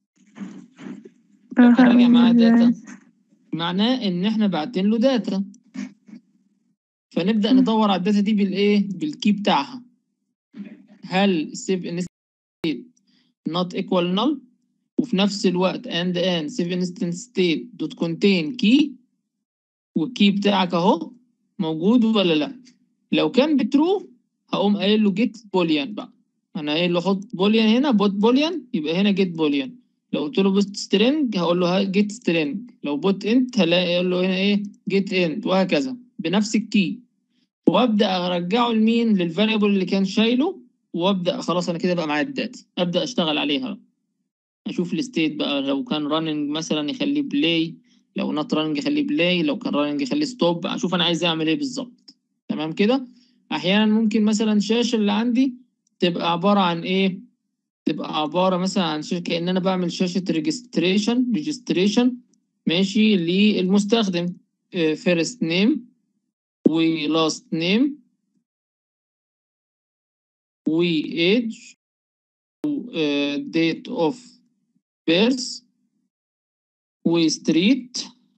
آه، كان راجع معاه هقول- داتا معناه ان احنا باعتين له داتا فنبدا ندور على الداتا دي بالايه بالكي بتاعها هل سيف ان not equal null وفي نفس الوقت and and save instance state dot contain key والكي بتاعك اهو موجود ولا لا لو كان بترو هقوم قايل له get boolean بقى انا قايل له حط boolean هنا بوت boolean يبقى هنا get boolean لو قلت له بوت string هقول له ها- get string لو بوت int هلاقي اقول له هنا ايه get int وهكذا بنفس الكي وابدا ارجعه لمين للفاريبل اللي كان شايله وابدا خلاص انا كده بقى معايا الداتا ابدا اشتغل عليها بقى. اشوف الستيت بقى لو كان راننج مثلا يخليه بلاي لو نوت راننج يخليه بلاي لو كان راننج يخليه ستوب اشوف انا عايز اعمل ايه بالظبط تمام كده احيانا ممكن مثلا الشاشه اللي عندي تبقى عباره عن ايه تبقى عباره مثلا عن شاشه كأن انا بعمل شاشه ريجستريشن ريجستريشن ماشي للمستخدم فيرست نيم ولاست نيم وايدج date of birth وستريت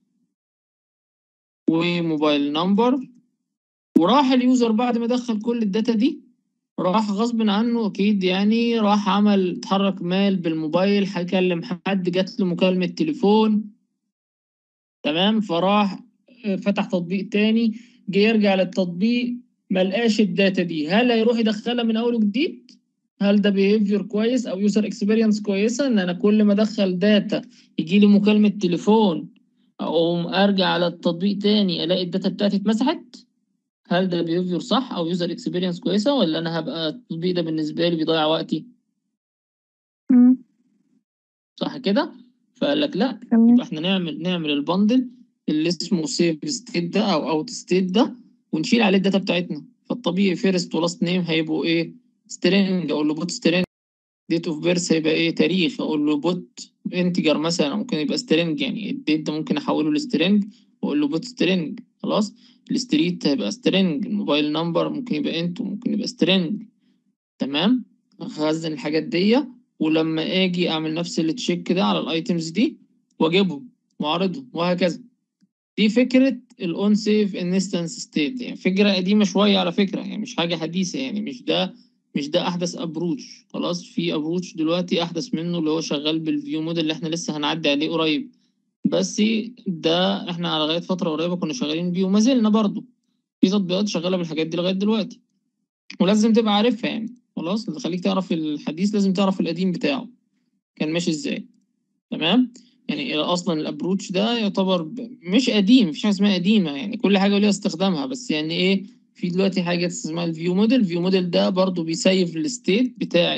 وموبايل نمبر وراح اليوزر بعد ما دخل كل الداتا دي راح غصب عنه اكيد يعني راح عمل اتحرك مال بالموبايل هيكلم حد جات له مكالمة تليفون تمام فراح فتح تطبيق تاني جه يرجع للتطبيق ملقاش الداتا دي هل هيروح يدخلها من اول وجديد هل ده بيهيفير كويس او يوزر اكسبيرينس كويسه ان انا كل ما ادخل داتا يجي لي مكالمه تليفون اقوم ارجع على التطبيق تاني الاقي الداتا بتاعتي اتمسحت هل ده بيهيفير صح او يوزر اكسبيرينس كويسه ولا انا هبقى التطبيق ده بالنسبه لي بيضيع وقتي مم، صح كده فقال لك لا تمام يبقى احنا نعمل نعمل البندل اللي اسمه سيف ستيت ده او اوت ستيت ده ونشيل عليه الداتا بتاعتنا فالطبيعي فيرست ولاست نيم هيبقوا ايه سترينج اقول له بوت سترينج ديت اوف بيرث هيبقى ايه تاريخ اقول له بوت انتجر مثلا ممكن يبقى سترينج يعني الديت ده ممكن احوله لسترينج واقول له بوت سترينج خلاص الستريت هيبقى سترينج الموبايل نمبر ممكن يبقى انت وممكن يبقى سترينج تمام اخزن الحاجات دي ولما اجي اعمل نفس التشيك ده على الايتمز دي واجيبهم واعرضهم وهكذا دي فكرة الاون سيف انستنس ستيت يعني فكرة قديمة شوية على فكرة يعني مش حاجة حديثة يعني مش ده مش ده احدث ابروتش خلاص في ابروتش دلوقتي احدث منه اللي هو شغال بالفيو مود اللي احنا لسه هنعدي عليه قريب بس ده احنا على لغاية فترة قريبة كنا شغالين بيه وما زلنا برضه في تطبيقات شغالة بالحاجات دي لغاية دلوقتي ولازم تبقى عارفها يعني خلاص اللي خليك تعرف الحديث لازم تعرف القديم بتاعه كان ماشي ازاي تمام يعني اصلا الابروتش ده يعتبر ب- مش قديم مفيش حاجه اسمها قديمه يعني كل حاجه وليها استخدامها بس يعني ايه في دلوقتي حاجه اسمها الفيو موديل الفيو موديل ده برضو بيسيف الستيت بتاع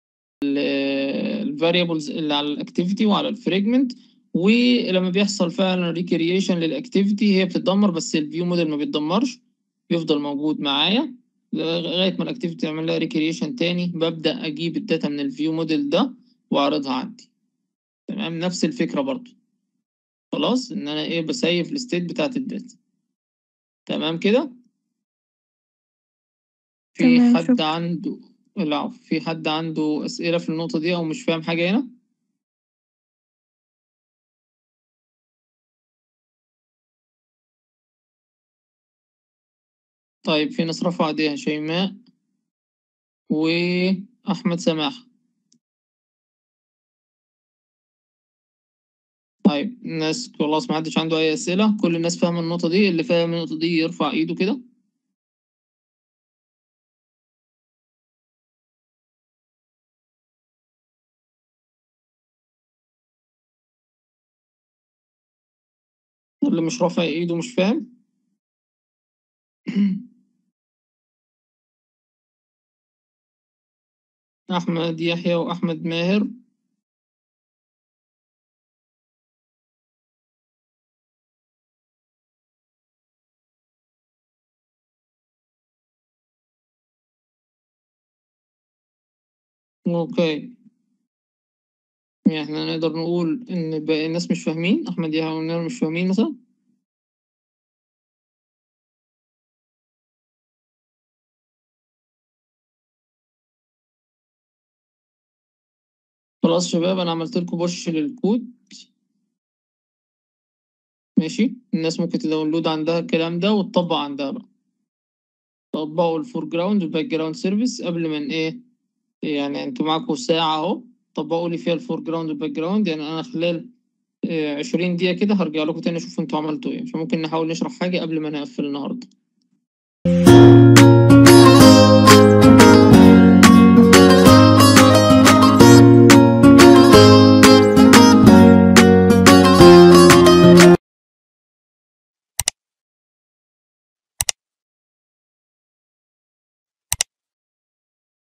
الفاريبلز اللي على الاكتيفيتي وعلى الفريجمنت ولما بيحصل فعلا ريكرييشن للاكتيفيتي هي بتتدمر بس الفيو موديل ما بيتدمرش بيفضل موجود معايا لغايه ما الاكتيفيتي تعمل لها ريكرييشن تاني ببدا اجيب الداتا من الفيو موديل ده واعرضها عندي تمام نفس الفكره برضو خلاص ان انا ايه بسيف الستيت بتاعت الداتا تمام كده في تمام، حد شكرا. عنده العفو في حد عنده اسئله في النقطه دي او مش فاهم حاجه هنا طيب في ناس رفعوا ايديها شيماء واحمد سماح طيب الناس خلاص ما حدش عنده اي اسئله كل الناس فاهمه النقطه دي اللي فاهم النقطه دي يرفع ايده كده اللي مش رافع ايده مش فاهم احمد يحيى واحمد ماهر اوكي يعني احنا نقدر نقول ان باقي الناس مش فاهمين احمد يحيى ومنير مش فاهمين مثلا خلاص شباب انا عملت لكم بوش للكود ماشي الناس ممكن تداونلود عندها الكلام ده وتطبق عندها بقى طبقوا الفور جراوند والباك جراوند سيرفيس قبل ما ايه يعني انتوا معاكم ساعة اهو طبقوا لي فيها الفور جراوند والباك جراوند يعني انا خلال عشرين دقيقة كده هرجع لكم تاني اشوف انتوا عملتوا ايه فممكن نحاول نشرح حاجة قبل ما نقفل النهاردة